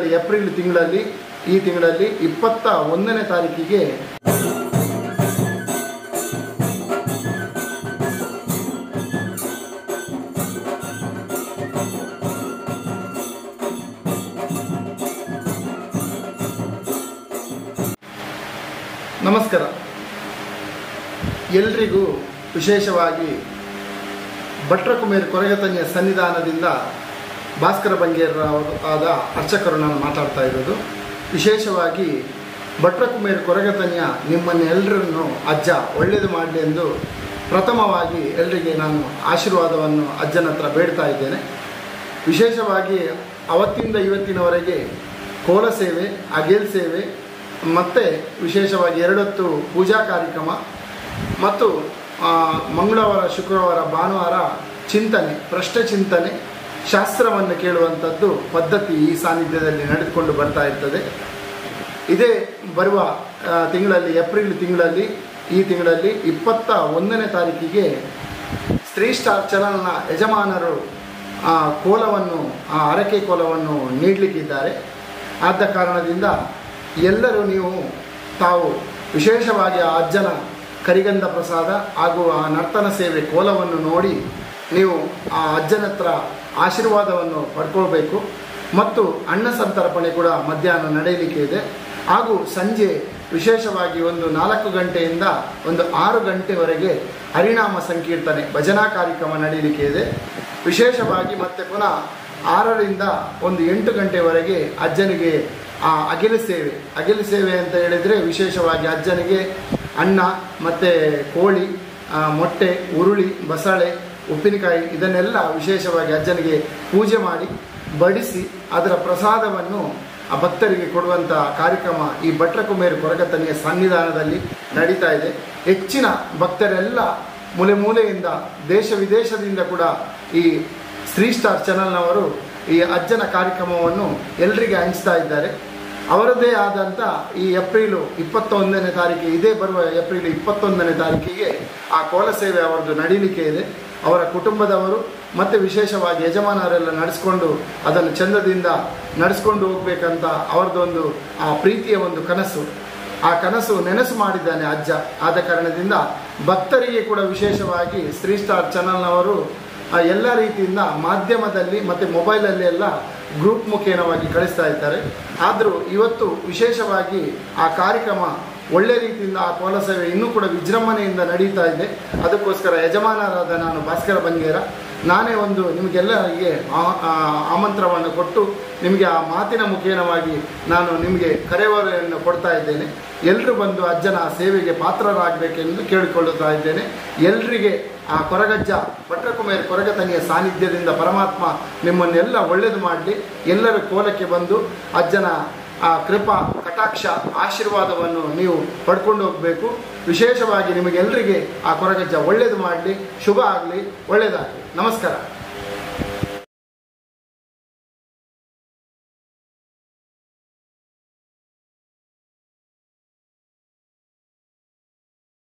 April ತಿಂಗಳಲ್ಲಿ ಈ ತಿಂಗಳಲ್ಲಿ ಇಪ್ಪತ್ತ ಒಂದನೇ ತಾರೀಕಿಗೆ ನಮಸ್ಕಾರ ಎಲ್ರಿಗೂ ವಿಶೇಷವಾಗಿ ಭಟ್ರ ಕುಮೇರ್ ಕೊರಗತನಿಯ ಸನ್ನಿಧಾನದಿಂದ ಭಾಸ್ಕರ ಬಂಗೇರ ಅವರು ಆದ ಅರ್ಚಕರು ನಾನು ಮಾತಾಡ್ತಾ ಇರೋದು ವಿಶೇಷವಾಗಿ ಭಟ್ರ ಕುಮೇರ್ ಕೊರಗತನಿಯ ನಿಮ್ಮನ್ನೆಲ್ಲರನ್ನು ಅಜ್ಜ ಒಳ್ಳೆಯದು ಮಾಡಲಿ ಎಂದು ಪ್ರಥಮವಾಗಿ ಎಲ್ಲರಿಗೆ ನಾನು ಆಶೀರ್ವಾದವನ್ನು ಅಜ್ಜನ ಹತ್ರ ಬೇಡ್ತಾ ಇದ್ದೇನೆ ವಿಶೇಷವಾಗಿ ಅವತ್ತಿಂದ ಇವತ್ತಿನವರೆಗೆ ಕೋಲ ಸೇವೆ ಅಗೇಲ್ ಸೇವೆ ಮತ್ತು ವಿಶೇಷವಾಗಿ ಎರಡೊತ್ತು ಪೂಜಾ ಕಾರ್ಯಕ್ರಮ ಮತ್ತು ಆ, ಮಂಗಳವಾರ ಶುಕ್ರವಾರ ಭಾನುವಾರ ಚಿಂತನೆ ಪ್ರಶ್ನೆ ಚಿಂತನೆ ಶಾಸ್ತ್ರವನ್ನು ಕೇಳುವಂಥದ್ದು ಪದ್ಧತಿ ಈ ಸಾನ್ನಿಧ್ಯದಲ್ಲಿ ನಡೆದುಕೊಂಡು ಬರ್ತಾ ಇರ್ತದೆ ಇದೇ ಬರುವ ಆ, ತಿಂಗಳಲ್ಲಿ ಏಪ್ರಿಲ್ ತಿಂಗಳಲ್ಲಿ ಈ ತಿಂಗಳಲ್ಲಿ ಇಪ್ಪತ್ತ ಒಂದನೇ ತಾರೀಕಿಗೆ ಸ್ತ್ರೀ ಸ್ಟಾರ್ ಚಾನಲ್ನ ಯಜಮಾನರು ಆ ಕೋಲವನ್ನು ಆ ಅರಕೆ ಕೋಲವನ್ನು ನೀಡಲಿಕ್ಕಿದ್ದಾರೆ ಆದ ಕಾರಣದಿಂದ ಎಲ್ಲರೂ ನೀವು ತಾವು ವಿಶೇಷವಾಗಿ ಆ ಅಜ್ಜನ ಕರಿಗಂಧ ಪ್ರಸಾದ ಹಾಗೂ ಆ ನರ್ತನ ಸೇವೆ ಕೋಲವನ್ನು ನೋಡಿ ನೀವು ಆ ಅಜ್ಜನ ಹತ್ರ ಆಶೀರ್ವಾದವನ್ನು ಪಡ್ಕೊಳ್ಬೇಕು ಮತ್ತು ಅನ್ನ ಸಂತರ್ಪಣೆ ಕೂಡ ಮಧ್ಯಾಹ್ನ ನಡೆಯಲಿಕ್ಕೆ ಇದೆ ಹಾಗೂ ಸಂಜೆ ವಿಶೇಷವಾಗಿ ಒಂದು ನಾಲ್ಕು ಗಂಟೆಯಿಂದ ಒಂದು ಆರು ಗಂಟೆವರೆಗೆ ಹರಿನಾಮ ಸಂಕೀರ್ತನೆ ಭಜನಾ ಕಾರ್ಯಕ್ರಮ ನಡೆಯಲಿಕ್ಕೆ ಇದೆ ವಿಶೇಷವಾಗಿ ಮತ್ತೆ ಪುನಃ ಆರರಿಂದ ಒಂದು ಎಂಟು ಗಂಟೆವರೆಗೆ ಅಜ್ಜನಿಗೆ ಆ ಅಗಿಲು ಸೇವೆ ಅಗಿಲು ಸೇವೆ ಅಂತ ಹೇಳಿದರೆ ವಿಶೇಷವಾಗಿ ಅಜ್ಜನಿಗೆ ಅನ್ನ ಮತ್ತು ಕೋಳಿ ಆ, ಮೊಟ್ಟೆ ಉರುಳಿ ಬಸಳೆ ಉಪ್ಪಿನಕಾಯಿ ಇದನ್ನೆಲ್ಲ ವಿಶೇಷವಾಗಿ ಅಜ್ಜನಿಗೆ ಪೂಜೆ ಮಾಡಿ ಬಡಿಸಿ ಅದರ ಪ್ರಸಾದವನ್ನು ಆ ಭಕ್ತರಿಗೆ ಕೊಡುವಂಥ ಕಾರ್ಯಕ್ರಮ ಈ ಭಟ್ರಕುಮೇರು ಕೊರಗತನಿಯ ಸನ್ನಿಧಾನದಲ್ಲಿ ನಡೀತಾ ಇದೆ ಹೆಚ್ಚಿನ ಭಕ್ತರೆಲ್ಲ ಮೂಲೆ ಮೂಲೆಯಿಂದ ದೇಶ ವಿದೇಶದಿಂದ ಕೂಡ ಈ ಶ್ರೀ ಸ್ಟಾರ್ ಚಾನಲ್ನವರು ಈ ಅಜ್ಜನ ಕಾರ್ಯಕ್ರಮವನ್ನು ಎಲ್ರಿಗೆ ಹಂಚ್ತಾ ಇದ್ದಾರೆ ಅವರದೇ ಆದಂಥ ಈ ಏಪ್ರಿಲು ಇಪ್ಪತ್ತೊಂದನೇ ತಾರೀಕು ಇದೇ ಬರುವ ಏಪ್ರಿಲ್ ಇಪ್ಪತ್ತೊಂದನೇ ತಾರೀಕಿಗೆ ಆ ಕೋಲ ಸೇವೆ ಅವರದ್ದು ನಡೀಲಿಕ್ಕೆ ಇದೆ ಅವರ ಕುಟುಂಬದವರು ಮತ್ತು ವಿಶೇಷವಾಗಿ ಯಜಮಾನರೆಲ್ಲ ನಡೆಸ್ಕೊಂಡು ಅದನ್ನು ಚಂದದಿಂದ ನಡೆಸ್ಕೊಂಡು ಹೋಗ್ಬೇಕಂತ ಅವರದೊಂದು ಆ ಪ್ರೀತಿಯ ಒಂದು ಕನಸು ಆ ಕನಸು ನೆನಸು ಮಾಡಿದ್ದಾನೆ ಅಜ್ಜ ಆದ ಕಾರಣದಿಂದ ಭಕ್ತರಿಗೆ ಕೂಡ ವಿಶೇಷವಾಗಿ ಶ್ರೀ ಸ್ಟಾರ್ ಚಾನಲ್ನವರು ಆ ಎಲ್ಲ ರೀತಿಯಿಂದ ಮಾಧ್ಯಮದಲ್ಲಿ ಮತ್ತು ಮೊಬೈಲಲ್ಲಿ ಎಲ್ಲ ಗ್ರೂಪ್ ಮುಖೇನವಾಗಿ ಕಳಿಸ್ತಾ ಇದ್ದಾರೆ ಆದರೂ ಇವತ್ತು ವಿಶೇಷವಾಗಿ ಆ ಕಾರ್ಯಕ್ರಮ ಒಳ್ಳೆ ರೀತಿಯಿಂದ ಆ ಕೋಲ ಸೇವೆ ಇನ್ನೂ ಕೂಡ ವಿಜೃಂಭಣೆಯಿಂದ ನಡೀತಾ ಇದೆ ಅದಕ್ಕೋಸ್ಕರ ಯಜಮಾನರಾದ ನಾನು ಭಾಸ್ಕರ ಬಂಗೇರ ನಾನೇ ಒಂದು ನಿಮಗೆಲ್ಲರಿಗೆ ಆ- ಆ- ಆಮಂತ್ರಣವನ್ನು ಕೊಟ್ಟು ನಿಮಗೆ ಆ ಮಾತಿನ ಮುಖೇನವಾಗಿ ನಾನು ನಿಮಗೆ ಕರೆವರೆಯನ್ನು ಕೊಡ್ತಾ ಇದ್ದೇನೆ ಎಲ್ಲರೂ ಬಂದು ಅಜ್ಜನ ಸೇವೆಗೆ ಪಾತ್ರರಾಗಬೇಕೆಂದು ಕೇಳಿಕೊಳ್ಳುತ್ತಾ ಇದ್ದೇನೆ ಎಲ್ರಿಗೆ ಆ ಕೊರಗಜ್ಜ ಭಟ್ರಕುಮೇರ್ ಕೊರಗತನಿಯ ಸಾನ್ನಿಧ್ಯದಿಂದ ಪರಮಾತ್ಮ ನಿಮ್ಮನ್ನೆಲ್ಲ ಒಳ್ಳೆಯದು ಮಾಡಲಿ ಎಲ್ಲರೂ ಕೋಲಕ್ಕೆ ಬಂದು ಅಜ್ಜನ ಆ ಕೃಪಾ ಕಟಾಕ್ಷ ಆಶೀರ್ವಾದವನ್ನು ನೀವು ಪಡ್ಕೊಂಡು ಹೋಗಬೇಕು ವಿಶೇಷವಾಗಿ ನಿಮಗೆಲ್ಲರಿಗೆ ಆ ಕೊರಗಜ್ಜ ಒಳ್ಳೆಯದು ಮಾಡಲಿ ಶುಭ ಆಗಲಿ ಒಳ್ಳೆಯದಾಗಲಿ ನಮಸ್ಕಾರ